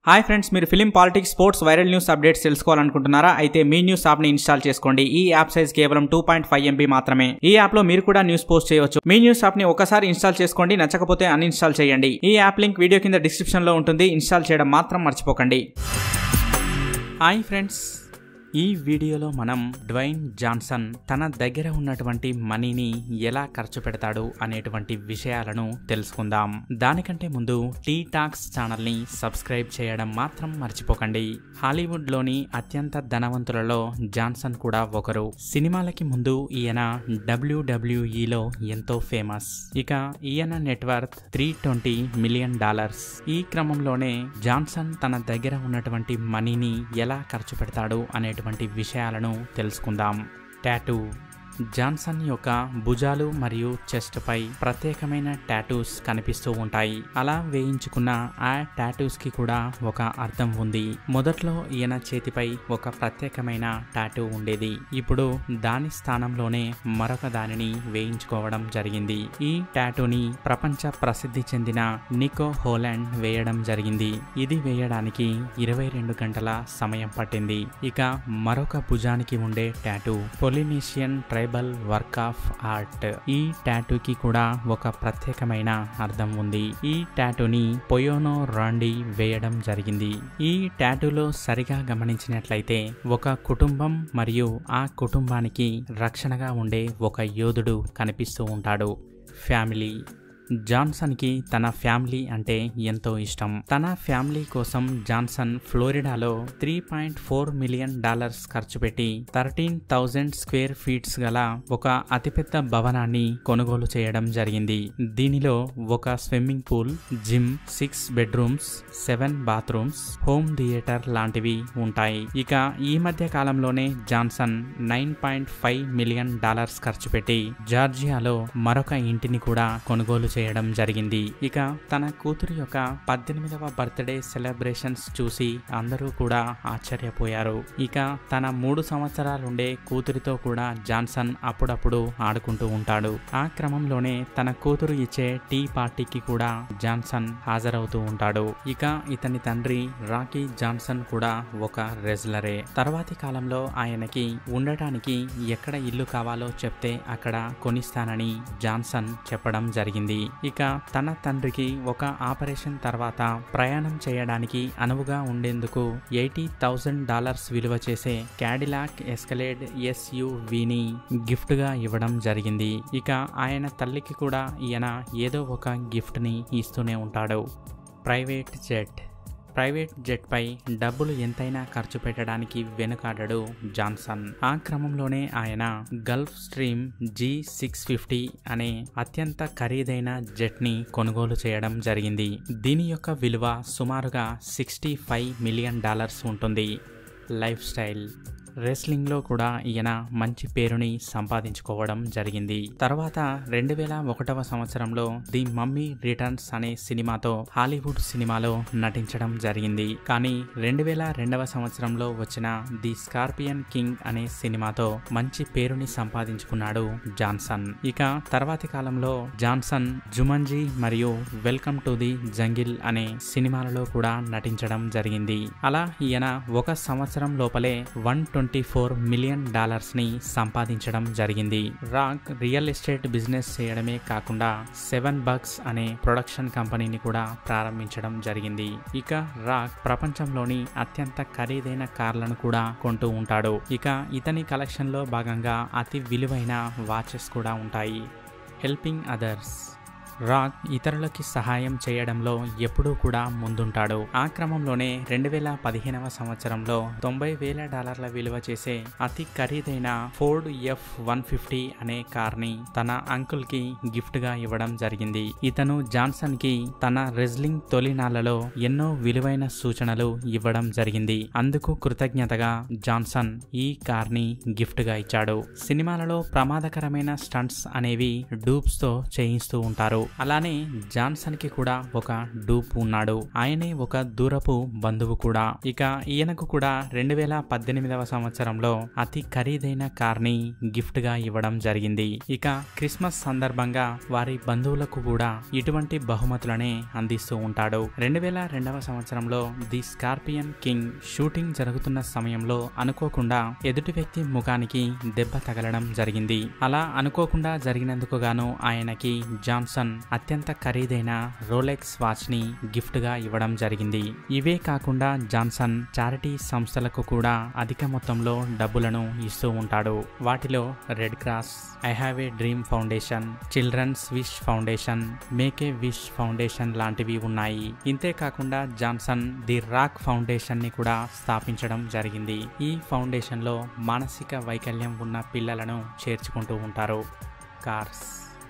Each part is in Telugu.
హాయ్ ఫ్రెండ్స్ మీరు film politics sports viral news updates తెలుసుకోవాలనుకుంటున్నారా అయితే మీ న్యూస్ యాప్ ని ఇన్స్టాల్ చేసుకోండి ఈ యాప్ సైజ్ కేవలం టూ పాయింట్ ఫైవ్ ఎంబీ మాత్రమే ఈ యాప్ లో మీరు కూడా న్యూస్ పోస్ట్ చేయవచ్చు మీ న్యూస్ యాప్ ని ఒకసారి ఇన్స్టాల్ చేసుకోండి నచ్చకపోతే అన్ఇన్స్టాల్ చేయండి ఈ యాప్ లింక్ వీడియో కింద డిస్క్రిప్షన్ లో ఉంటుంది ఇన్స్టాల్ చేయడం మాత్రం మర్చిపోకండి హాయ్ ఫ్రెండ్స్ ఈ వీడియోలో మనం డ్వైన్ జాన్సన్ తన దగ్గర ఉన్నటువంటి మనీని ఎలా ఖర్చు పెడతాడు అనేటువంటి విషయాలను తెలుసుకుందాం దానికంటే ముందు టీ టాక్స్ ఛానల్ని సబ్స్క్రైబ్ చేయడం మాత్రం మర్చిపోకండి హాలీవుడ్లోని అత్యంత ధనవంతులలో జాన్సన్ కూడా ఒకరు సినిమాలకి ముందు ఈయన డబ్ల్యూడబ్ల్యూఈలో ఎంతో ఫేమస్ ఇక ఈయన net worth three twenty million dollars ఈ క్రమంలోనే జాన్సన్ తన దగ్గర ఉన్నటువంటి మనీని ఎలా ఖర్చు పెడతాడు అనేటువంటి విషయాలను తెలుసుకుందాం టాటూ జాన్సన్ యొక్క భుజాలు మరియు చెస్ట్ పై ప్రత్యేకమైన టాటూస్ కనిపిస్తూ ఉంటాయి అలా వేయించుకున్న ఆ టాటూస్ కి కూడా ఒక అర్థం ఉంది మొదట్లో ఈయన చేతిపై ఒక ప్రత్యేకమైన టాటూ ఉండేది ఇప్పుడు దాని స్థానంలోనే మరొక దానిని వేయించుకోవడం జరిగింది ఈ టాటూని ప్రపంచ ప్రసిద్ధి చెందిన నికో హోలాండ్ వేయడం జరిగింది ఇది వేయడానికి ఇరవై రెండు గంటల సమయం పట్టింది ఇక మరొక భుజానికి ఉండే tattoo Polynesian tribal work of art ఈ టాటూకి కూడా ఒక ప్రత్యేకమైన అర్థం ఉంది ఈ టాటూని పొయోనో రాండి వేయడం జరిగింది ఈ టాటూలో సరిగా గమనించినట్లయితే ఒక కుటుంబం మరియు ఆ కుటుంబానికి రక్షణగా ఉండే ఒక యోధుడు కనిపిస్తూ ఉంటాడు ఫ్యామిలీ జాన్సన్కి తన ఫ్యామిలీ అంటే ఎంతో ఇష్టం తన ఫ్యామిలీ కోసం జాన్సన్ ఫ్లోరిడాలో three point four million dollars ఖర్చు పెట్టి థర్టీన్ థౌజండ్ స్క్వేర్ ఫీట్స్ గల ఒక అతిపెద్ద భవనాన్ని కొనుగోలు చేయడం జరిగింది దీనిలో ఒక swimming pool gym six bedrooms seven bathrooms home theatre లాంటివి ఉంటాయి ఇక ఈ మధ్య కాలంలోనే Johnson nine point five million dollars ఖర్చు పెట్టి జార్జియాలో మరొక ఇంటిని కూడా కొనుగోలు చేయడం జరిగింది ఇక తన కూతురు యొక్క పద్దెనిమిదవ బర్త్డే సెలబ్రేషన్స్ చూసి అందరూ కూడా ఆశ్చర్యపోయారు ఇక తన మూడు సంవత్సరాలుండే కూతురితో కూడా జాన్సన్ అప్పుడప్పుడు ఆడుకుంటూ ఉంటాడు ఆ క్రమంలోనే తన కూతురు ఇచ్చే టీ పార్టీకి కూడా జాన్సన్ హాజరవుతూ ఉంటాడు ఇక ఇతని తండ్రి రాకీ జాన్సన్ కూడా ఒక రెజ్లరే తర్వాతి కాలంలో ఆయనకి ఉండటానికి ఎక్కడ ఇల్లు కావాలో చెప్తే అక్కడ కొనిస్తానని జాన్సన్ చెప్పడం జరిగింది ఇక తన తండ్రికి ఒక ఆపరేషన్ తర్వాత ప్రయాణం చేయడానికి అనువుగా ఉండేందుకు ఎయిటీ థౌజండ్ డాలర్స్ విలువ చేసే క్యాడిలాక్ ఎస్కలేడ్ ఎస్యువిని గిఫ్ట్ గా ఇవ్వడం జరిగింది ఇక ఆయన తల్లికి కూడా ఈయన ఏదో ఒక గిఫ్ట్ ని ఇస్తూనే ఉంటాడు ప్రైవేట్ జెట్ ప్రైవేట్ జెట్ పై డబ్బులు ఎంతైనా ఖర్చు పెట్టడానికి వెనుకాడడు జాన్సన్ ఆ క్రమంలోనే ఆయన Gulfstream G six fifty అనే అత్యంత ఖరీదైన జెట్ ని కొనుగోలు చేయడం జరిగింది దీని యొక్క విలువ సుమారుగా సిక్స్టీ ఫైవ్ మిలియన్ డాలర్స్ ఉంటుంది లైఫ్ స్టైల్ రెస్లింగ్లో కూడా ఈయన మంచి పేరుని సంపాదించుకోవడం జరిగింది తర్వాత రెండు వేల ఒకటవ సంవత్సరంలో ది మమ్మీ రిటర్న్స్ అనే సినిమాతో హాలీవుడ్ సినిమాలో నటించడం జరిగింది కానీ రెండు వేల రెండవ సంవత్సరంలో వచ్చిన ది స్కార్పియన్ కింగ్ అనే సినిమాతో మంచి పేరుని సంపాదించుకున్నాడు జాన్సన్ ఇక తర్వాతి కాలంలో జాన్సన్ జుమంజీ మరియు వెల్కమ్ టు ది జంగిల్ అనే సినిమాలలో కూడా నటించడం జరిగింది అలా ఈయన ఒక సంవత్సరం లోపలే one twenty four million dollars ని సంపాదించడం జరిగింది రాక్ రియల్ ఎస్టేట్ బిజినెస్ చేయడమే కాకుండా సెవెన్ బగ్స్ అనే ప్రొడక్షన్ కంపెనీని కూడా ప్రారంభించడం జరిగింది ఇక రాక్ ప్రపంచంలోని అత్యంత ఖరీదైన కార్లను కూడా కొంటూ ఉంటాడు ఇక ఇతని కలెక్షన్ లో భాగంగా అతి విలువైన వాచెస్ కూడా ఉంటాయి హెల్పింగ్ అదర్స్ రాక్ ఇతరులకి సహాయం చేయడంలో ఎప్పుడూ కూడా ముందుంటాడు ఆ క్రమంలోనే రెండు వేల పదిహేనవ సంవత్సరంలో తొంభై వేల డాలర్ల విలువ చేసే అతి ఖరీదైన ఫోర్డ్ ఎఫ్ వన్ ఫిఫ్టీ అనే కార్ ని తన అంకుల్ కి గిఫ్ట్ గా ఇవ్వడం జరిగింది ఇతను జాన్సన్ కి తన రెజ్లింగ్ తొలినాళ్లలో ఎన్నో విలువైన సూచనలు ఇవ్వడం జరిగింది అందుకు కృతజ్ఞతగా జాన్సన్ ఈ కార్ ని గిఫ్ట్ గా ఇచ్చాడు సినిమాలలో ప్రమాదకరమైన స్టంట్స్ అనేవి డూప్స్ తో చేయిస్తూ ఉంటారు అలానే జాన్సన్ కి కూడా ఒక డూప్ ఉన్నాడు ఆయనే ఒక దూరపు బంధువు కూడా ఇక ఈయనకు కూడా రెండు వేల పద్దెనిమిదవ సంవత్సరంలో అతి ఖరీదైన కార్ ని గిఫ్ట్ గా ఇవ్వడం జరిగింది ఇక క్రిస్మస్ సందర్భంగా వారి బంధువులకు కూడా ఇటువంటి బహుమతులనే అందిస్తూ ఉంటాడు రెండు వేల రెండవ సంవత్సరంలో ది స్కార్పియన్ కింగ్ షూటింగ్ జరుగుతున్న సమయంలో అనుకోకుండా ఎదుటి వ్యక్తి ముఖానికి దెబ్బ తగలడం జరిగింది అలా అనుకోకుండా జరిగినందుకు గాను ఆయనకి జాన్సన్ అత్యంత ఖరీదైన రోలెక్స్ వాచ్ ని గిఫ్ట్ గా ఇవ్వడం జరిగింది ఇవే కాకుండా జాన్సన్ చారిటీ సంస్థలకు కూడా అధిక మొత్తంలో డబ్బులను ఇస్తూ ఉంటాడు వాటిలో Red Cross I have a dream foundation children's wish foundation make a wish foundation లాంటివి ఉన్నాయి ఇంతే కాకుండా జాన్సన్ ది రాక్ ఫౌండేషన్ ని కూడా స్థాపించడం జరిగింది ఈ ఫౌండేషన్ లో మానసిక వైకల్యం ఉన్న పిల్లలను చేర్చుకుంటూ ఉంటారు కార్స్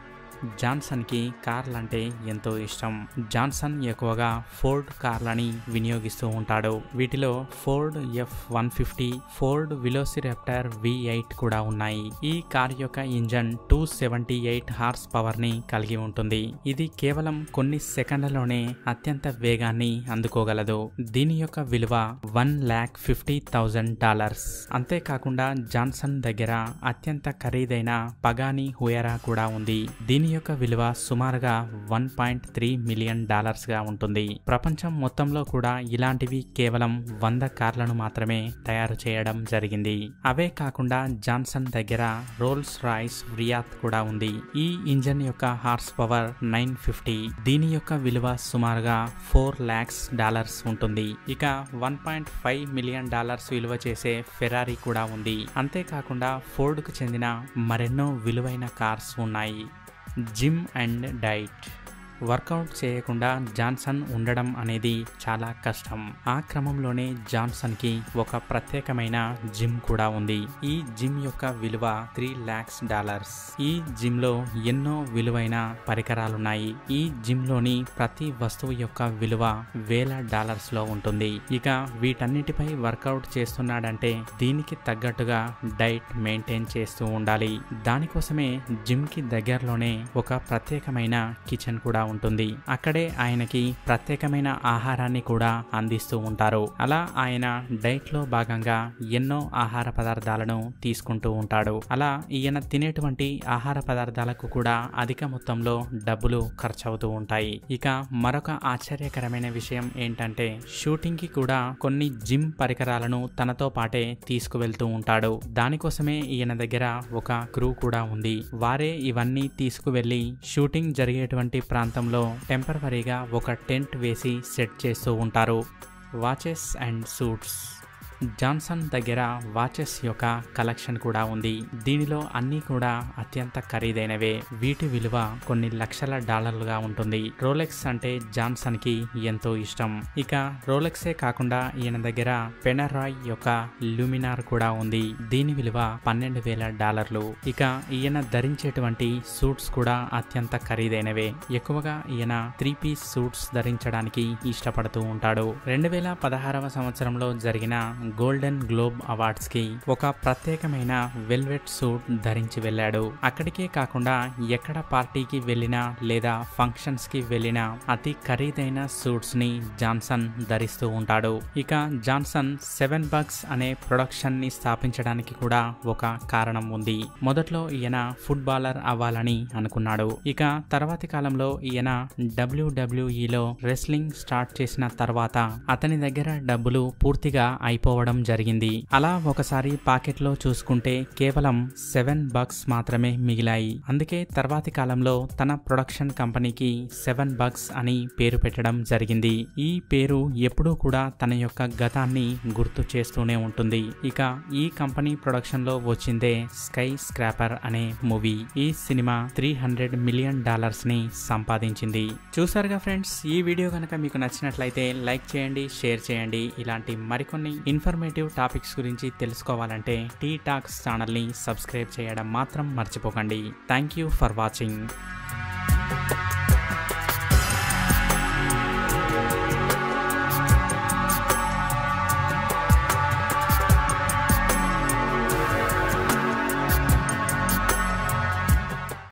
జాన్సన్ కి కార్లంటే ఎంతో ఇష్టం జాన్సన్ ఎక్కువగా ఫోర్డ్ కార్లని వినియోగిస్తూ ఉంటాడు వీటిలో Ford F one fifty Ford Velociraptor V eight కూడా ఉన్నాయి ఈ కార్ యొక్క engine two seventy eight horsepower ని కలిగి ఉంటుంది ఇది కేవలం కొన్ని సెకండ్లలోనే అత్యంత వేగాన్ని అందుకోగలదు దీని యొక్క విలువ one lakh fifty thousand dollars అంతేకాకుండా జాన్సన్ దగ్గర అత్యంత ఖరీదైన పగాని హుయరా కూడా ఉంది దీని యొక్క విలువ సుమారుగా one point three million dollars గా ఉంటుంది ప్రపంచం మొత్తంలో కూడా ఇలాంటివి కేవలం వంద కార్లను మాత్రమే తయారు చేయడం జరిగింది అవే కాకుండా జాన్సన్ దగ్గర రోల్స్ రాయ్స్ వ్రియాత్ కూడా ఉంది ఈ ఇంజన్ యొక్క హార్స్ పవర్ నైన్ ఫిఫ్టీ దీని యొక్క విలువ సుమారుగా ఫోర్ లాక్స్ డాలర్స్ ఉంటుంది ఇక one point five million dollars విలువ చేసే ఫెరారీ కూడా ఉంది అంతేకాకుండా ఫోర్డ్ కు చెందిన మరెన్నో విలువైన కార్స్ ఉన్నాయి జిమ్ అండ్ డైట్ వర్కౌట్ చేయకుండా జాన్సన్ ఉండడం అనేది చాలా కష్టం ఆ క్రమంలోనే జాన్సన్ కి ఒక ప్రత్యేకమైన జిమ్ కూడా ఉంది ఈ జిమ్ యొక్క విలువ త్రీ లాక్స్ డాలర్స్ ఈ జిమ్ లో ఎన్నో విలువైన పరికరాలున్నాయి ఈ జిమ్ లోని ప్రతి వస్తువు యొక్క విలువ వేల డాలర్స్ లో ఉంటుంది ఇక వీటన్నిటిపై వర్కౌట్ చేస్తున్నాడంటే దీనికి తగ్గట్టుగా డైట్ మెయింటైన్ చేస్తూ ఉండాలి దానికోసమే జిమ్ కి దగ్గరలోనే ఒక ప్రత్యేకమైన కిచెన్ కూడా ఉంటుంది అక్కడే ఆయనకి ప్రత్యేకమైన ఆహారాన్ని కూడా అందిస్తూ ఉంటారు అలా ఆయన డైట్ లో భాగంగా ఎన్నో ఆహార పదార్థాలను తీసుకుంటూ ఉంటాడు అలా ఈయన తినేటువంటి ఆహార పదార్థాలకు కూడా అధిక మొత్తంలో డబ్బులు ఖర్చవుతూ ఉంటాయి ఇక మరొక ఆశ్చర్యకరమైన విషయం ఏంటంటే షూటింగ్ కి కూడా కొన్ని జిమ్ పరికరాలను తనతో పాటే తీసుకువెళ్తూ ఉంటాడు దానికోసమే ఈయన దగ్గర ఒక క్రూ కూడా ఉంది వారే ఇవన్నీ తీసుకువెళ్లి షూటింగ్ జరిగేటువంటి ప్రాంతంలో టెంపరవరీగా ఒక టెంట్ వేసి సెట్ చేస్తూ ఉంటారు వాచెస్ అండ్ సూట్స్ జాన్సన్ దగ్గర వాచెస్ యొక్క కలెక్షన్ కూడా ఉంది దీనిలో అన్నీ కూడా అత్యంత ఖరీదైనవే వీటి విలువ కొన్ని లక్షల డాలర్లుగా ఉంటుంది రోలెక్స్ అంటే జాన్సన్ కి ఎంతో ఇష్టం ఇక రోలెక్సే కాకుండా ఈయన దగ్గర పెనరాయ్ యొక్క లూమినార్ కూడా ఉంది దీని విలువ పన్నెండు వేల డాలర్లు ఇక ఈయన ధరించేటువంటి సూట్స్ కూడా అత్యంత ఖరీదైనవే ఎక్కువగా ఈయన త్రీ పీస్ సూట్స్ ధరించడానికి ఇష్టపడుతూ ఉంటాడు రెండు వేల పదహారవ సంవత్సరంలో జరిగిన గోల్డెన్ గ్లోబ్ అవార్డ్స్ కి ఒక ప్రత్యేకమైన వెల్వెట్ సూట్ ధరించి వెళ్ళాడు అక్కడికే కాకుండా ఎక్కడ పార్టీకి వెళ్ళినా లేదా ఫంక్షన్స్ కి వెళ్ళినా అతి ఖరీదైన సూట్స్ ని జాన్సన్ ధరిస్తూ ఉంటాడు ఇక జాన్సన్ సెవెన్ బగ్స్ అనే ప్రొడక్షన్ ని స్థాపించడానికి కూడా ఒక కారణం ఉంది మొదట్లో ఈయన ఫుట్బాలర్ అవ్వాలని అనుకున్నాడు ఇక తర్వాతి కాలంలో ఈయన డబ్ల్యూడబ్ల్యూఈలో రెస్లింగ్ స్టార్ట్ చేసిన తర్వాత అతని దగ్గర డబ్బులు పూర్తిగా అయిపోవడం జరిగింది అలా ఒకసారి పాకెట్లో చూసుకుంటే కేవలం సెవెన్ బగ్స్ మాత్రమే మిగిలాయి అందుకే తర్వాతి కాలంలో తన ప్రొడక్షన్ కంపెనీకి సెవెన్ బగ్స్ అని పేరు పెట్టడం జరిగింది ఈ పేరు ఎప్పుడూ కూడా తన యొక్క గతాన్ని గుర్తు చేస్తూనే ఉంటుంది ఇక ఈ కంపెనీ ప్రొడక్షన్ లో వచ్చిందే స్కై స్క్రాపర్ అనే మూవీ ఈ సినిమా త్రీ హండ్రెడ్ మిలియన్ డాలర్స్ ని సంపాదించింది చూసారుగా ఫ్రెండ్స్ ఈ వీడియో కనుక మీకు నచ్చినట్లయితే లైక్ చేయండి షేర్ చేయండి ఇలాంటి మరికొన్ని ఇన్ఫర్మేటివ్ టాపిక్స్ గురించి తెలుసుకోవాలంటే టీ టాక్స్ ఛానల్ని సబ్స్క్రైబ్ చేయడం మాత్రం మర్చిపోకండి థ్యాంక్ యూ ఫర్ వాచింగ్